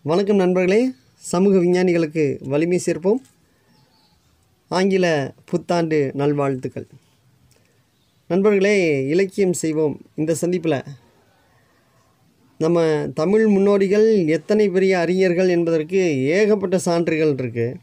வணக்கம் நண்பர்களே சமூக விஞ்ஞானிகளுக்கு வலிமை சேர்ப்போம் ஆங்கில புத்தாண்டு நல்வாழ்த்துக்கள் நண்பர்களே இலக்கியம் செய்வோம் இந்த சந்திப்பில் நம்ம தமிழ் முன்னோடிகள் எத்தனை பெரிய அறிஞர்கள் என்பதற்கு ஏகப்பட்ட சான்றுகள் இருக்குது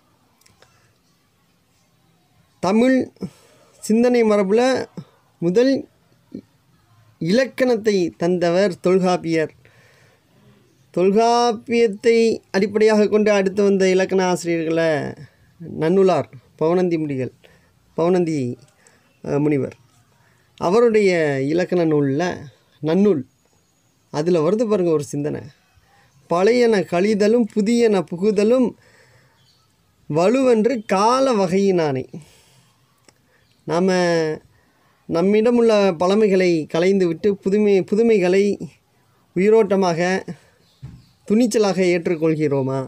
தமிழ் சிந்தனை மரபில் முதல் இலக்கணத்தை தந்தவர் தொல்காப்பியர் தொல்காப்பியத்தை அடிப்படையாக கொண்டு அடுத்து வந்த இலக்கண ஆசிரியர்களை நன்னுலார் பவனந்தி முடிகள் பவனந்தி அஹ், முனிவர் அவருடைய இலக்கண நூலில் நன்னூல் அதில் வருது பாருங்க ஒரு சிந்தனை பழையன கழிதலும் புதியன புகுதலும் வலுவென்று கால வகையினானே நாம் நம்மிடமுள்ள பழமைகளை களைந்துவிட்டு புதுமை புதுமைகளை உயிரோட்டமாக துணிச்சலாக ஏற்றுக்கொள்கிறோமா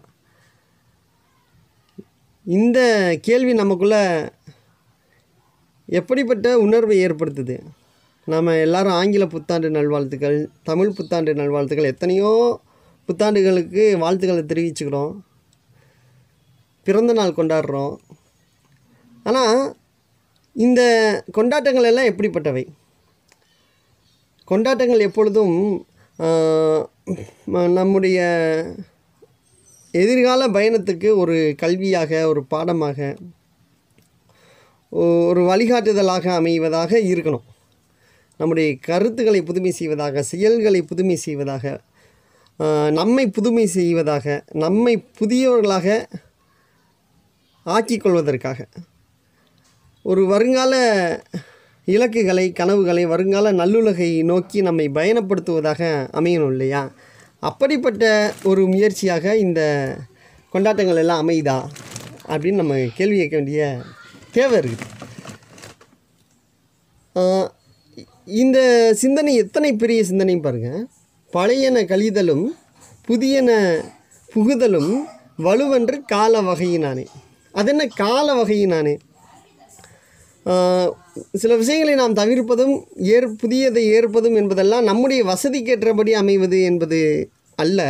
இந்த கேள்வி நமக்குள்ள எப்படிப்பட்ட உணர்வை ஏற்படுத்துது நாம் எல்லாரும் ஆங்கில புத்தாண்டு நல்வாழ்த்துக்கள் தமிழ் புத்தாண்டு நல்வாழ்த்துக்கள் எத்தனையோ புத்தாண்டுகளுக்கு வாழ்த்துக்களை தெரிவிச்சுக்கிறோம் பிறந்த நாள் கொண்டாடுறோம் ஆனால் இந்த கொண்டாட்டங்கள் எல்லாம் எப்படிப்பட்டவை கொண்டாட்டங்கள் எப்பொழுதும் ஆஹ், ம- நம்முடைய எதிர்கால பயணத்துக்கு ஒரு கல்வியாக ஒரு பாடமாக ஒ- ஒரு வழிகாட்டுதலாக அமைவதாக இருக்கணும் நம்முடைய கருத்துக்களை புதுமை செய்வதாக செயல்களை புதுமை செய்வதாக ஆஹ், நம்மை புதுமை செய்வதாக நம்மை புதியவர்களாக ஆக்கிக் கொள்வதற்காக ஒரு வருங்கால இலக்குகளை கனவுகளை வருங்கால நல்லுலகை நோக்கி நம்மை பயணப்படுத்துவதாக அமையணும் இல்லையா அப்படிப்பட்ட ஒரு முயற்சியாக இந்த கொண்டாட்டங்கள் எல்லாம் அமையுதா அப்படின்னு நம்ம கேள்வி கேட்க வேண்டிய தேவை இருக்குது ஆஹ் இந்த சிந்தனை எத்தனை பெரிய சிந்தனையும் பாருங்கள் பழையன கழிதலும் புதியன புகுதலும் வலுவென்று கால வகையினானே அது என்ன கால வகையினானே ஆஹ் சில விஷயங்களை நாம் தவிர்ப்பதும் ஏற் புதியதை ஏற்பதும் என்பதெல்லாம் நம்முடைய வசதிக்கேற்றபடி அமைவது என்பது அல்ல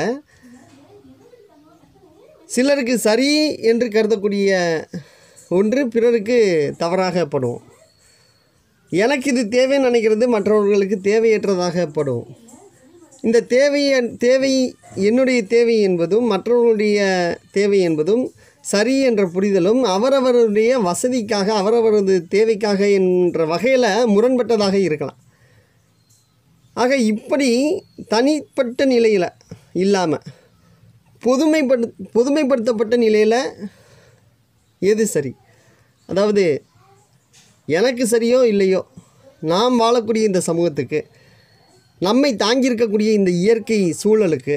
சிலருக்கு சரி என்று கருதக்கூடிய ஒன்று பிறருக்கு தவறாகப்படும் எனக்கு இது தேவைன்னு நினைக்கிறது மற்றவர்களுக்கு தேவையற்றதாக படும் இந்த தேவைய தேவை என்னுடைய தேவை என்பதும் மற்றவர்களுடைய தேவை என்பதும் சரி என்ற புரிதலும் அவரவருடைய வசதிக்காக அவரவரது தேவைக்காக என்ற வகையில் முரண்பட்டதாக இருக்கலாம் ஆக இப்படி தனிப்பட்ட நிலையில் இல்லாமல் பொதுமைப்படு பொதுமைப்படுத்தப்பட்ட நிலையில் எது சரி அதாவது எனக்கு சரியோ இல்லையோ நாம் வாழக்கூடிய இந்த சமூகத்துக்கு நம்மை தாங்கியிருக்கக்கூடிய இந்த இயற்கை சூழலுக்கு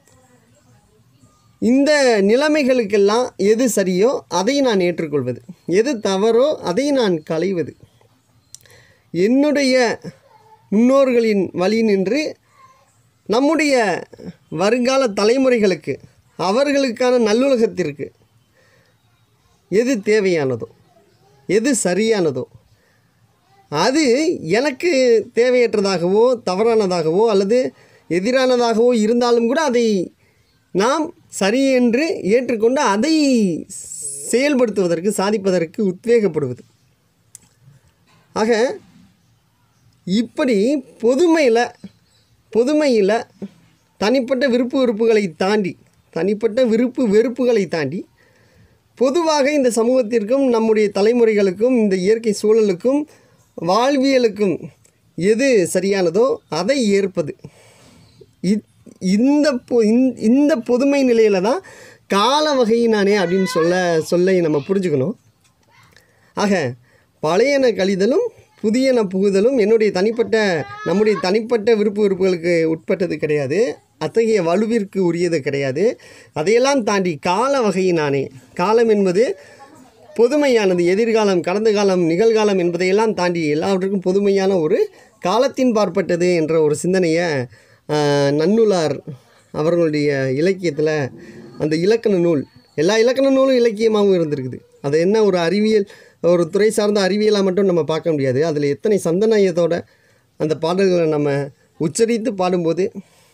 இந்த நிலைமைகளுக்கெல்லாம் எது சரியோ அதை நான் ஏற்றுக்கொள்வது எது தவறோ அதை நான் களைவது என்னுடைய முன்னோர்களின் வழி நின்று நம்முடைய வருங்கால தலைமுறைகளுக்கு அவர்களுக்கான நல்லுலகத்திற்கு எது தேவையானதோ எது சரியானதோ அது எனக்கு தேவையற்றதாகவோ தவறானதாகவோ அல்லது எதிரானதாகவோ இருந்தாலும் கூட அதை நாம் சரி என்று ஏற்றுக்கொண்டு அதை செயல்படுத்துவதற்கு சாதிப்பதற்கு உத்வேகப்படுவது ஆக இப்படி பொதுமையில் பொதுமையில் தனிப்பட்ட விருப்பு வெறுப்புகளை தாண்டி தனிப்பட்ட விருப்பு வெறுப்புகளை தாண்டி பொதுவாக இந்த சமூகத்திற்கும் நம்முடைய தலைமுறைகளுக்கும் இந்த இயற்கை சூழலுக்கும் வாழ்வியலுக்கும் எது சரியானதோ அதை ஏற்பது இத்- இந்த பொ- இந்த- இந்த பொதுமை நிலையில் தான் கால வகையினானே அப்படின்னு சொல்ல சொல்லை நம்ம புரிஞ்சுக்கணும் ஆக பழையன கழிதலும் புதியன புகுதலும் என்னுடைய தனிப்பட்ட நம்முடைய தனிப்பட்ட விருப்பு வெறுப்புகளுக்கு உட்பட்டது கிடையாது அத்தகைய வலுவிற்கு உரியது கிடையாது அதையெல்லாம் தாண்டி கால வகையினானே காலம் என்பது பொதுமையானது எதிர்காலம் கடந்த காலம் நிகழ்காலம் என்பதையெல்லாம் தாண்டி எல்லாவற்றுக்கும் பொதுமையான ஒரு காலத்தின் பார்ப்பட்டது என்ற ஒரு சிந்தனையை ஆஹ், நன்னுலார் அவர்களுடைய இலக்கியத்தில் அந்த இலக்கண நூல் எல்லா இலக்கண நூலும் இலக்கியமாகவும் இருந்திருக்குது அது என்ன ஒரு அறிவியல் ஒரு துறை சார்ந்த அறிவியலாக மட்டும் நம்ம பார்க்க முடியாது அதில் எத்தனை சந்தனயத்தோட அந்த பாடல்களை நம்ம உச்சரித்து பாடும்போது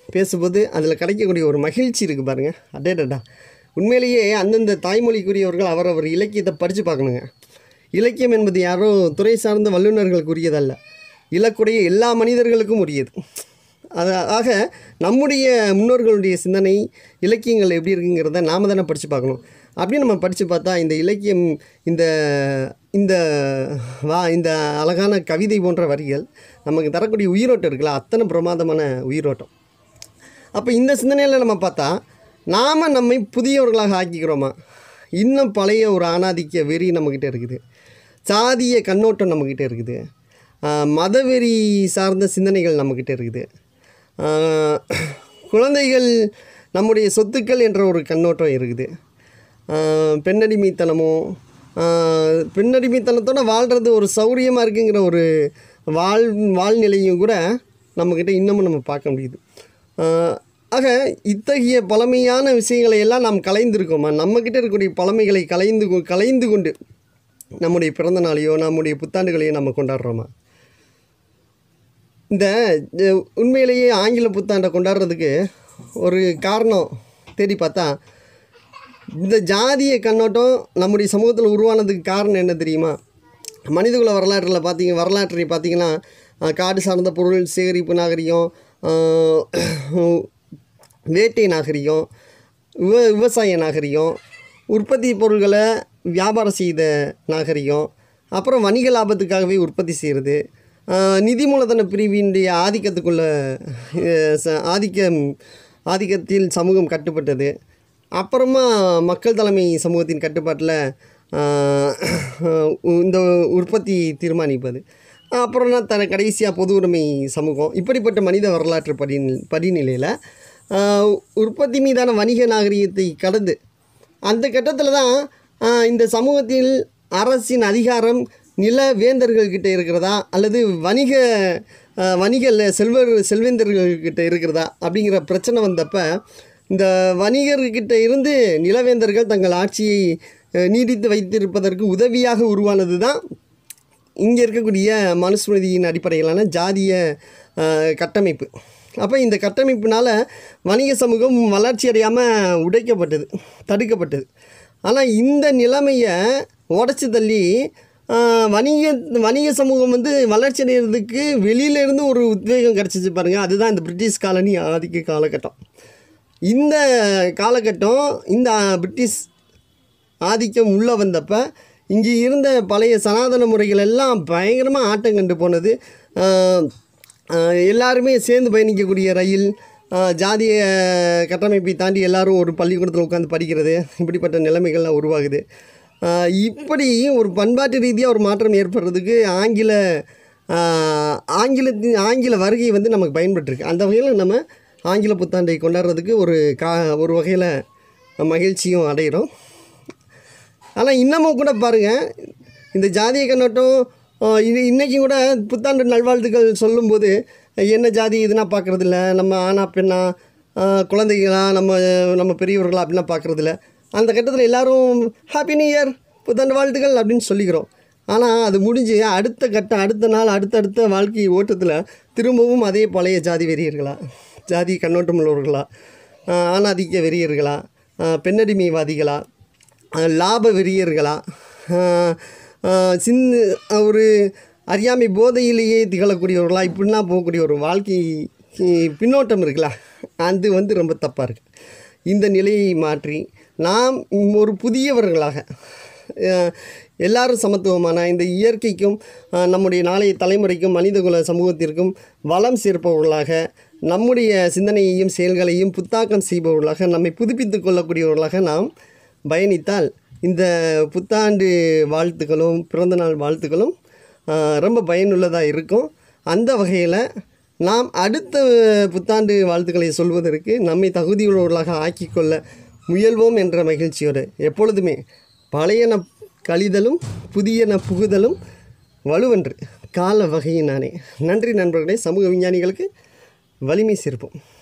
பேசும்போது அதில் கிடைக்கக்கூடிய ஒரு மகிழ்ச்சி இருக்குது பாருங்கள் அடேடா உண்மையிலேயே அந்தந்த தாய்மொழிக்குரியவர்கள் அவரவர் இலக்கியத்தை படித்து பார்க்கணுங்க இலக்கியம் என்பது யாரோ துறை சார்ந்த வல்லுநர்களுக்குரியதல்ல இலக்குடைய எல்லா மனிதர்களுக்கும் உரியது அது ஆக நம்முடைய முன்னோர்களுடைய சிந்தனை இலக்கியங்கள் எப்படி இருக்குங்கிறத நாம தானே படித்து பார்க்கணும் அப்படி நம்ம படித்து பார்த்தா இந்த இலக்கியம் இந்த இந்த வா இந்த அழகான கவிதை போன்ற வரிகள் நமக்கு தரக்கூடிய உயிரோட்டம் இருக்குல்ல அத்தனை பிரமாதமான உயிரோட்டம் அப்போ இந்த சிந்தனையில் நம்ம பார்த்தா நாம் நம்மை புதியவர்களாக ஆக்கிக்கிறோமா இன்னும் பழைய ஒரு ஆணாதிக்க வெறி நம்மக்கிட்ட இருக்குது சாதிய கண்ணோட்டம் நம்மக்கிட்ட இருக்குது ஆஹ் மதவெறி சார்ந்த சிந்தனைகள் நம்மக்கிட்ட இருக்குது ஆஹ் குழந்தைகள் நம்முடைய சொத்துக்கள் என்ற ஒரு கண்ணோட்டம் இருக்குது ஆஹ் பெண்ணடிமைத்தனமோ ஆஹ் பெண்ணடிமைத்தனத்தோட வாழ்கிறது ஒரு சௌரியமாக இருக்குங்கிற ஒரு வாழ் வாழ்நிலையும் கூட நம்மக்கிட்ட இன்னமும் நம்ம பார்க்க முடியுது ஆஹ் ஆக இத்தகைய பழமையான விஷயங்களை எல்லாம் நாம் கலைந்திருக்கோமா நம்மக்கிட்ட இருக்கக்கூடிய பழமைகளை கலைந்து கொ- கலைந்து கொண்டு நம்முடைய பிறந்த நாளையோ நம்முடைய புத்தாண்டுகளையோ நம்ம கொண்டாடுறோமா இந்த அஹ், உண்மையிலேயே ஆங்கில புத்தாண்டை கொண்டாடுறதுக்கு ஒரு காரணம் தேடி பார்த்தா இந்த ஜாதிய கண்ணோட்டம் நம்முடைய சமூகத்தில் உருவானதுக்கு காரணம் என்ன தெரியுமா மனிதகுல வரலாற்றில் பார்த்தீங்க வரலாற்றை பார்த்தீங்கன்னா அஹ், காடு சார்ந்த பொருள் சேகரிப்பு நாகரிகம் அஹ், வேட்டை நாகரிகம் விவ விவசாய நாகரிகம் உற்பத்தி பொருள்களை வியாபாரம் செய்த நாகரிகம் அப்புறம் வணிக லாபத்துக்காகவே உற்பத்தி செய்கிறது நிதி மூலதன பிரிவினுடைய ஆதிக்கத்துக்குள்ள அஹ், ச- ஆதிக்கம் ஆதிக்கத்தில் சமூகம் கட்டுப்பட்டது அப்புறமா மக்கள் தலைமை சமூகத்தின் கட்டுப்பாட்டில் இந்த உற்பத்தி தீர்மானிப்பது அப்புறம்னா தன கடைசியாக பொது உடைமை சமூகம் இப்படிப்பட்ட மனித வரலாற்று படி படிநிலையில் உற்பத்தி மீதான வணிக நாகரிகத்தை கடந்து அந்த கட்டத்தில் தான் ஆஹ், இந்த சமூகத்தில் அரசின் அதிகாரம் நில வேந்தர்கள்கிட்ட இருக்கிறதா அல்லது வணிக ஆஹ், வணிக ல- செல்வர் செல்வேந்தர்கள்கிட்ட இருக்கிறதா அப்படிங்கிற பிரச்சனை வந்தப்ப இந்த வணிகர்கிட்ட இருந்து நிலவேந்தர்கள் தங்கள் ஆட்சியை ஆஹ், நீடித்து வைத்திருப்பதற்கு உதவியாக உருவானது தான் இங்கே இருக்கக்கூடிய மனுஸ்மிருதியின் அடிப்படையிலான ஜாதிய ஆஹ், கட்டமைப்பு அப்போ இந்த கட்டமைப்பினால் வணிக சமூகம் வளர்ச்சி அடையாமல் உடைக்கப்பட்டது தடுக்கப்பட்டது ஆனால் இந்த நிலைமையை உடச்சி தள்ளி ஆஹ், வணிக வணிக சமூகம் வந்து வளர்ச்சி அடைகிறதுக்கு வெளியிலேருந்து ஒரு உத்வேகம் கிடச்சிச்சு பாருங்கள் அதுதான் இந்த பிரிட்டிஷ் காலனி ஆதிக்க காலகட்டம் இந்த காலகட்டம் இந்த பிரிட்டிஷ் ஆதிக்கம் உள்ளே வந்தப்ப இங்கே இருந்த பழைய சனாதன முறைகள் எல்லாம் பயங்கரமாக ஆட்டம் கண்டு போனது ஆஹ் ஆஹ் எல்லாருமே சேர்ந்து பயணிக்கக்கூடிய ரயில் ஆஹ் ஜாதிய கட்டமைப்பை தாண்டி எல்லாரும் ஒரு பள்ளிக்கூடத்தில் உட்காந்து படிக்கிறது இப்படிப்பட்ட நிலைமைகள்லாம் உருவாகுது ஆஹ் இப்படி ஒரு பண்பாட்டு ரீதியாக ஒரு மாற்றம் ஏற்படுறதுக்கு ஆங்கில ஆஹ் ஆங்கிலத்தின் ஆங்கில வருகை வந்து நமக்கு பயன்பட்டுருக்கு அந்த வகையில் நம்ம ஆங்கில புத்தாண்டை கொண்டாடுறதுக்கு ஒரு கா ஒரு வகையில் மகிழ்ச்சியும் அடைகிறோம் ஆனால் இன்னமும் கூட பாருங்கள் இந்த ஜாதிய கண்ணோட்டம் ஆஹ் இது இன்றைக்கி கூட புத்தாண்டு நல்வாழ்த்துக்கள் சொல்லும்போது என்ன ஜாதி இதுனா பார்க்குறதில்ல நம்ம ஆணா பெண்ணா ஆஹ் குழந்தைகளா நம்ம நம்ம பெரியவர்களா அப்படிலாம் பார்க்குறதில்ல அந்த கட்டத்தில் எல்லாரும் ஹாப்பி நியூ இயர் புத்தாண்டு வாழ்த்துக்கள் அப்படின்னு சொல்லிக்கிறோம் ஆனால் அது முடிஞ்சு அடுத்த கட்டம் அடுத்த நாள் அடுத்தடுத்த வாழ்க்கை ஓட்டத்தில் திரும்பவும் அதே பழைய ஜாதி வெறியர்களா ஜாதி கண்ணோட்டம் உள்ளவர்களா ஆஹ் ஆணாதிக்க வெறியர்களா ஆஹ் பெண்ணடிமைவாதிகளா அஹ் லாப வெறியர்களா அஹ் அஹ் சின் ஒரு அறியாமை போதையிலேயே திகழக்கூடியவர்களா இப்படிலாம் போகக்கூடிய ஒரு வாழ்க்கை இ- பின்னோட்டம் இருக்குல்ல அது வந்து ரொம்ப தப்பாக இருக்குது இந்த நிலையை மாற்றி நாம் ஒரு புதியவர்களாக அஹ் எல்லாரும் சமத்துவமான இந்த இயற்கைக்கும் அஹ் நம்முடைய நாளைய தலைமுறைக்கும் மனிதகுல சமூகத்திற்கும் வளம் சேர்ப்பவர்களாக நம்முடைய சிந்தனையையும் செயல்களையும் புத்தாக்கம் செய்பவர்களாக நம்மை புதுப்பித்துக் கொள்ளக்கூடியவர்களாக நாம் பயணித்தால் இந்த புத்தாண்டு வாழ்த்துக்களும் பிறந்தநாள் வாழ்த்துக்களும் ஆஹ், ரொம்ப பயனுள்ளதாக இருக்கும் அந்த வகையில் நாம் அடுத்த புத்தாண்டு வாழ்த்துக்களை சொல்வதற்கு நம்மை தகுதியுள்ளவர்களாக ஆக்கிக்கொள்ள முயல்வோம் என்ற மகிழ்ச்சியோடு எப்பொழுதுமே பழையன கழிதலும் புதியன புகுதலும் வலுவன்று கால வகையினானே நன்றி நண்பர்களே சமூக விஞ்ஞானிகளுக்கு வலிமை சேர்ப்போம்